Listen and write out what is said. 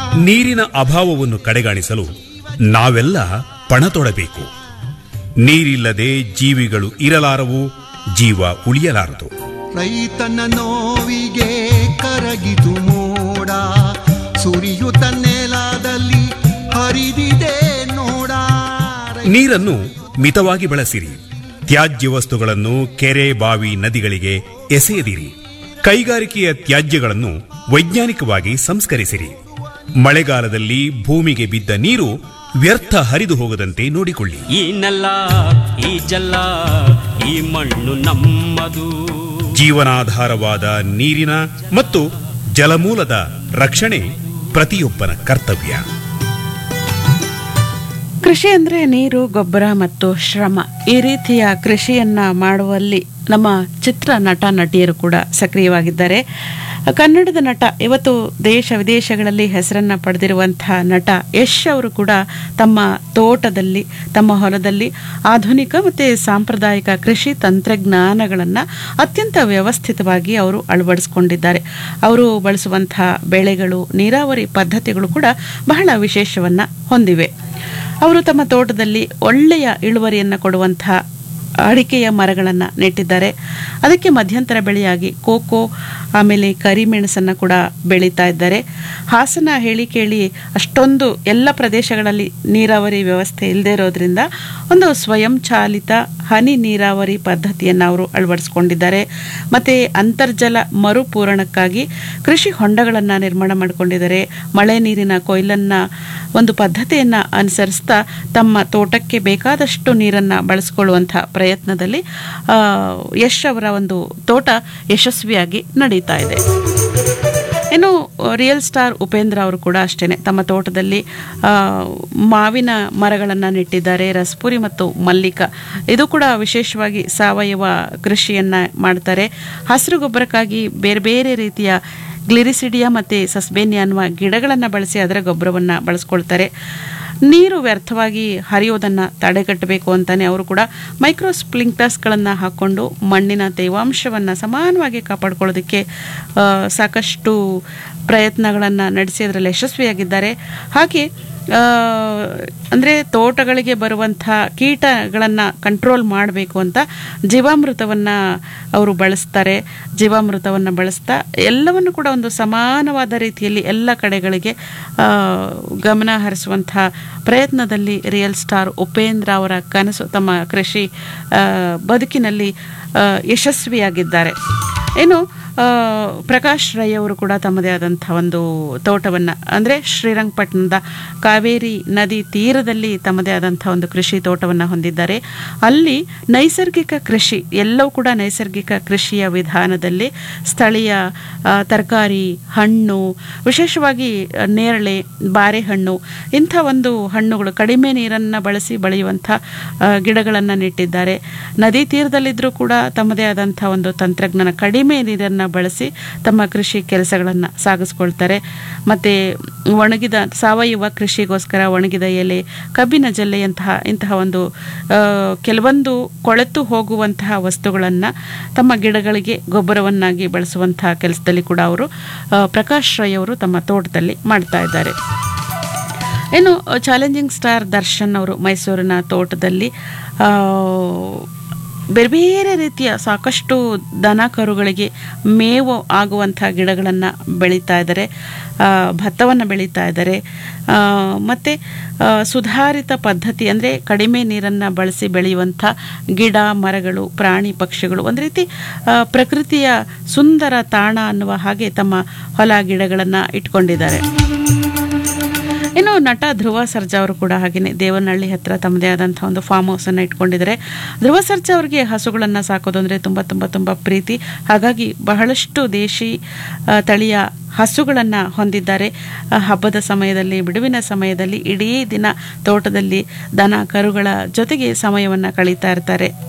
ನೀರಿನ ಅಭಾವವನ್ನು ಕಡೆಗಾಣಿಸಲು ನಾವೆಲ್ಲ ಪಣ ತೊಡಬೇಕು ನೀರಿಲ್ಲದೆ ಜೀವಿಗಳು ಇರಲಾರವು ಜೀವ ಉಳಿಯಲಾರದು ರೈತನ ನೋವಿಗೆ ಕರಗಿತು ಮೋಡ ಸುರಿಯುತ್ತ ನೆಲದಲ್ಲಿ ಹರಿದಿದೆ ನೋಡ ನೀರನ್ನು ಮಿತವಾಗಿ ಬಳಸಿರಿ ತ್ಯಾಜ್ಯ ವಸ್ತುಗಳನ್ನು ಕೆರೆ ಬಾವಿ ನದಿಗಳಿಗೆ ಎಸೆಯದಿರಿ ಕೈಗಾರಿಕೆಯ ತ್ಯಾಜ್ಯಗಳನ್ನು ವೈಜ್ಞಾನಿಕವಾಗಿ ಸಂಸ್ಕರಿಸಿರಿ ಮಳೆಗಾಲದಲ್ಲಿ ಭೂಮಿಗೆ ಬಿದ್ದ ನೀರು ವ್ಯರ್ಥ ಹರಿದು ಹೋಗದಂತೆ ನೋಡಿಕೊಳ್ಳಿ ಈ ನೆಲ ಈ ಜಲ ಈ ಮಣ್ಣು ನಮ್ಮದು ಜೀವನಾಧಾರವಾದ ನೀರಿನ ಮತ್ತು ಜಲಮೂಲದ ರಕ್ಷಣೆ ಪ್ರತಿಯೊಬ್ಬನ ಕರ್ತವ್ಯ ಕೃಷಿ ಅಂದ್ರೆ ನೀರು ಗೊಬ್ಬರ ಮತ್ತು ಶ್ರಮ ಈ ರೀತಿಯ ಕೃಷಿಯನ್ನ ಮಾಡುವಲ್ಲಿ ನಮ್ಮ ಚಿತ್ರ ನಟ ನಟಿಯರು ಕೂಡ ಸಕ್ರಿಯವಾಗಿದ್ದಾರೆ ಕನ್ನಡದ ನಟ ಇವತ್ತು ದೇಶ ವಿದೇಶಗಳಲ್ಲಿ ಹೆಸರನ್ನ ಪಡೆದಿರುವಂತಹ ನಟ ಯಶ್ ಅವರು ಕೂಡ ತಮ್ಮ ತೋಟದಲ್ಲಿ ತಮ್ಮ ಹೊಲದಲ್ಲಿ ಆಧುನಿಕ ಮತ್ತು ಸಾಂಪ್ರದಾಯಿಕ ಕೃಷಿ ತಂತ್ರಜ್ಞಾನಗಳನ್ನು ಅತ್ಯಂತ ವ್ಯವಸ್ಥಿತವಾಗಿ ಅವರು ಅಳವಡಿಸಿಕೊಂಡಿದ್ದಾರೆ ಅವರು ಬಳಸುವಂತಹ ಬೆಳೆಗಳು ನೀರಾವರಿ ಪದ್ಧತಿಗಳು ಕೂಡ ಬಹಳ ವಿಶೇಷವನ್ನ ಹೊಂದಿವೆ ಅವರು ತಮ್ಮ ತೋಟದಲ್ಲಿ ಒಳ್ಳೆಯ ಇಳುವರಿಯನ್ನು ಕೊಡುವಂತಹ ಅಡಿಕೆಯ ಮರಗಳನ್ನು ನೆಟ್ಟಿದ್ದಾರೆ ಅದಕ್ಕೆ ಮಧ್ಯಂತರ ಬೆಳೆಯಾಗಿ ಕೋಕೋ ಆಮೇಲೆ ಕರಿಮೆಣಸನ್ನು ಕೂಡ ಬೆಳೀತಾ ಇದ್ದಾರೆ ಹಾಸನ ಹೇಳಿ ಕೇಳಿ ಅಷ್ಟೊಂದು ಎಲ್ಲ ಪ್ರದೇಶಗಳಲ್ಲಿ ನೀರಾವರಿ ವ್ಯವಸ್ಥೆ ಇಲ್ಲದೆ ಇರೋದ್ರಿಂದ ಒಂದು ಸ್ವಯಂ ಚಾಲಿತ ಹನಿ ನೀರಾವರಿ ಪದ್ಧತಿಯನ್ನು ಅವರು ಅಳವಡಿಸ್ಕೊಂಡಿದ್ದಾರೆ ಮತ್ತು ಅಂತರ್ಜಲ ಮರುಪೂರಣಕ್ಕಾಗಿ ಕೃಷಿ ಹೊಂಡಗಳನ್ನು ನಿರ್ಮಾಣ ಮಾಡಿಕೊಂಡಿದ್ದಾರೆ ಮಳೆ ನೀರಿನ ಕೊಯ್ಲನ್ನು ಒಂದು ಪದ್ಧತಿಯನ್ನು ಅನುಸರಿಸ್ತಾ ತಮ್ಮ ತೋಟಕ್ಕೆ ಬೇಕಾದಷ್ಟು ನೀರನ್ನು ಬಳಸ್ಕೊಳ್ಳುವಂಥ ಪ್ರಯತ್ನದಲ್ಲಿ ಆ, ಯಶ್ ಅವರ ಒಂದು ತೋಟ ಯಶಸ್ವಿಯಾಗಿ ನಡೀತಾ ಇದೆ ಇನ್ನು ರಿಯಲ್ ಸ್ಟಾರ್ ಉಪೇಂದ್ರ ಅವರು ಕೂಡ ಅಷ್ಟೇನೆ ತಮ್ಮ ತೋಟದಲ್ಲಿ ಆ, ಮಾವಿನ ಮರಗಳನ್ನು ನೆಟ್ಟಿದ್ದಾರೆ ರಸ್ಪುರಿ ಮತ್ತು ಮಲ್ಲಿಕ ಇದು ಕೂಡ ವಿಶೇಷವಾಗಿ ಸಾವಯವ ಕೃಷಿಯನ್ನ ಮಾಡ್ತಾರೆ ಹಸಿರು ಗೊಬ್ಬರಕ್ಕಾಗಿ ಬೇರೆ ಬೇರೆ ರೀತಿಯ ಗ್ಲಿರಿಸಿಡಿಯಾ ಮತ್ತು ಸಸ್ಬೇನಿಯಾ ಅನ್ನುವ ಗಿಡಗಳನ್ನು ಬಳಸಿ ಅದರ ಗೊಬ್ಬರವನ್ನು ಬಳಸ್ಕೊಳ್ತಾರೆ ನೀರು ವ್ಯರ್ಥವಾಗಿ ಹರಿಯೋದನ್ನು ತಡೆಗಟ್ಟಬೇಕು ಅಂತಾನೆ ಅವರು ಕೂಡ ಮೈಕ್ರೋ ಸ್ಪ್ಲಿಂಕ್ಟರ್ಸ್ಗಳನ್ನು ಹಾಕ್ಕೊಂಡು ಮಣ್ಣಿನ ತೇವಾಂಶವನ್ನು ಸಮಾನವಾಗಿ ಕಾಪಾಡ್ಕೊಳ್ಳೋದಕ್ಕೆ ಆ, ಸಾಕಷ್ಟು ಪ್ರಯತ್ನಗಳನ್ನು ನಡೆಸಿ ಅದರಲ್ಲಿ ಯಶಸ್ವಿಯಾಗಿದ್ದಾರೆ ಹಾಗೆ ಅಂದರೆ ತೋಟಗಳಿಗೆ ಬರುವಂಥ ಕೀಟಗಳನ್ನು ಕಂಟ್ರೋಲ್ ಮಾಡಬೇಕು ಅಂತ ಜೀವಾಮೃತವನ್ನು ಅವರು ಬಳಸ್ತಾರೆ ಜೀವಾಮೃತವನ್ನು ಬಳಸ್ತಾ ಎಲ್ಲವನ್ನು ಕೂಡ ಒಂದು ಸಮಾನವಾದ ರೀತಿಯಲ್ಲಿ ಎಲ್ಲ ಕಡೆಗಳಿಗೆ ಆ, ಗಮನ ಹರಿಸುವಂಥ ಪ್ರಯತ್ನದಲ್ಲಿ ರಿಯಲ್ ಸ್ಟಾರ್ ಉಪೇಂದ್ರ ಅವರ ಕನಸು ತಮ್ಮ ಕೃಷಿ ಆ, ಬದುಕಿನಲ್ಲಿ ಆ, ಯಶಸ್ವಿಯಾಗಿದ್ದಾರೆ ಇನ್ನು ಆ, ಪ್ರಕಾಶ್ ರೈ ಅವರು ಕೂಡ ತಮ್ಮದೇ ಆದಂಥ ಒಂದು ತೋಟವನ್ನು ಅಂದರೆ ಶ್ರೀರಂಗಪಟ್ಟಣದ ಕಾವೇರಿ ನದಿ ತೀರದಲ್ಲಿ ತಮ್ಮದೇ ಆದಂಥ ಒಂದು ಕೃಷಿ ತೋಟವನ್ನು ಹೊಂದಿದ್ದಾರೆ ಅಲ್ಲಿ ನೈಸರ್ಗಿಕ ಕೃಷಿ ಎಲ್ಲವೂ ಕೂಡ ನೈಸರ್ಗಿಕ ಕೃಷಿಯ ವಿಧಾನದಲ್ಲಿ ಸ್ಥಳೀಯ ಆ, ತರಕಾರಿ ಹಣ್ಣು ವಿಶೇಷವಾಗಿ ಆ, ನೇರಳೆ ಬಾರೆಹಣ್ಣು ಇಂಥ ಒಂದು ಹಣ್ಣುಗಳು ಕಡಿಮೆ ನೀರನ್ನು ಬಳಸಿ ಬೆಳೆಯುವಂಥ ಗಿಡಗಳನ್ನು ನೆಟ್ಟಿದ್ದಾರೆ ನದಿ ತೀರದಲ್ಲಿದ್ದರೂ ಕೂಡ ತಮ್ಮದೇ ಆದಂಥ ಒಂದು ತಂತ್ರಜ್ಞಾನ ಕಡಿಮೆ ನೀರನ್ನು ಬಳಸಿ ತಮ್ಮ ಕೃಷಿ ಕೆಲಸಗಳನ್ನು ಸಾಗಿಸ್ಕೊಳ್ತಾರೆ ಮತ್ತು ಒಣಗಿದ ಸಾವಯವ ಕೃಷಿಗೋಸ್ಕರ ಒಣಗಿದ ಎಲೆ ಕಬ್ಬಿನ ಜಲ್ಲೆಯಂತಹ ಇಂತಹ ಒಂದು ಆ, ಕೆಲವೊಂದು ಕೊಳೆತು ಹೋಗುವಂತಹ ವಸ್ತುಗಳನ್ನು ತಮ್ಮ ಗಿಡಗಳಿಗೆ ಗೊಬ್ಬರವನ್ನಾಗಿ ಬಳಸುವಂತಹ ಕೆಲಸದಲ್ಲಿ ಕೂಡ ಅವರು ಆ, ಪ್ರಕಾಶ್ ರೈ ಅವರು ತಮ್ಮ ತೋಟದಲ್ಲಿ ಮಾಡ್ತಾ ಇದ್ದಾರೆ ಇನ್ನು ಚಾಲೆಂಜಿಂಗ್ ಸ್ಟಾರ್ ದರ್ಶನ್ ಅವರು ಮೈಸೂರಿನ ತೋಟದಲ್ಲಿ ಆ, ಬೇರೆ ಬೇರೆ ರೀತಿಯ ಸಾಕಷ್ಟು ದನ ಕರುಗಳಿಗೆ ಮೇವು ಆಗುವಂಥ ಗಿಡಗಳನ್ನು ಬೆಳೀತಾ ಇದ್ದಾರೆ ಭತ್ತವನ್ನು ಬೆಳೀತಾ ಇದ್ದಾರೆ ಮತ್ತು ಸುಧಾರಿತ ಪದ್ಧತಿ ಅಂದರೆ ಕಡಿಮೆ ನೀರನ್ನು ಬಳಸಿ ಬೆಳೆಯುವಂಥ ಗಿಡ ಮರಗಳು ಪ್ರಾಣಿ ಪಕ್ಷಿಗಳು ಒಂದು ರೀತಿ ಆ, ಪ್ರಕೃತಿಯ ಸುಂದರ ತಾಣ ಅನ್ನುವ ಹಾಗೆ ತಮ್ಮ ಹೊಲ ಗಿಡಗಳನ್ನು ಇಟ್ಕೊಂಡಿದ್ದಾರೆ ಇನ್ನು ನಟ ಧ್ರುವ ಸರ್ಜಾ ಅವರು ಕೂಡ ಹಾಗೆಯೇ ದೇವನಹಳ್ಳಿ ಹತ್ರ ತಮ್ಮದೇ ಆದಂಥ ಒಂದು ಫಾರ್ಮ್ ಹೌಸನ್ನು ಇಟ್ಕೊಂಡಿದ್ದಾರೆ ಧ್ರುವ ಸರ್ಜಾ ಅವರಿಗೆ ಹಸುಗಳನ್ನು ಸಾಕೋದು ಅಂದರೆ ತುಂಬ ತುಂಬ ತುಂಬ ಪ್ರೀತಿ ಹಾಗಾಗಿ ಬಹಳಷ್ಟು ದೇಶಿ ಆ, ತಳಿಯ ಹಸುಗಳನ್ನು ಹೊಂದಿದ್ದಾರೆ ಆ, ಹಬ್ಬದ ಸಮಯದಲ್ಲಿ ಬಿಡುವಿನ ಸಮಯದಲ್ಲಿ ಇಡೀ ದಿನ ತೋಟದಲ್ಲಿ ದನ ಕರುಗಳ ಜೊತೆಗೆ ಸಮಯವನ್ನು ಕಳೀತಾ ಇರ್ತಾರೆ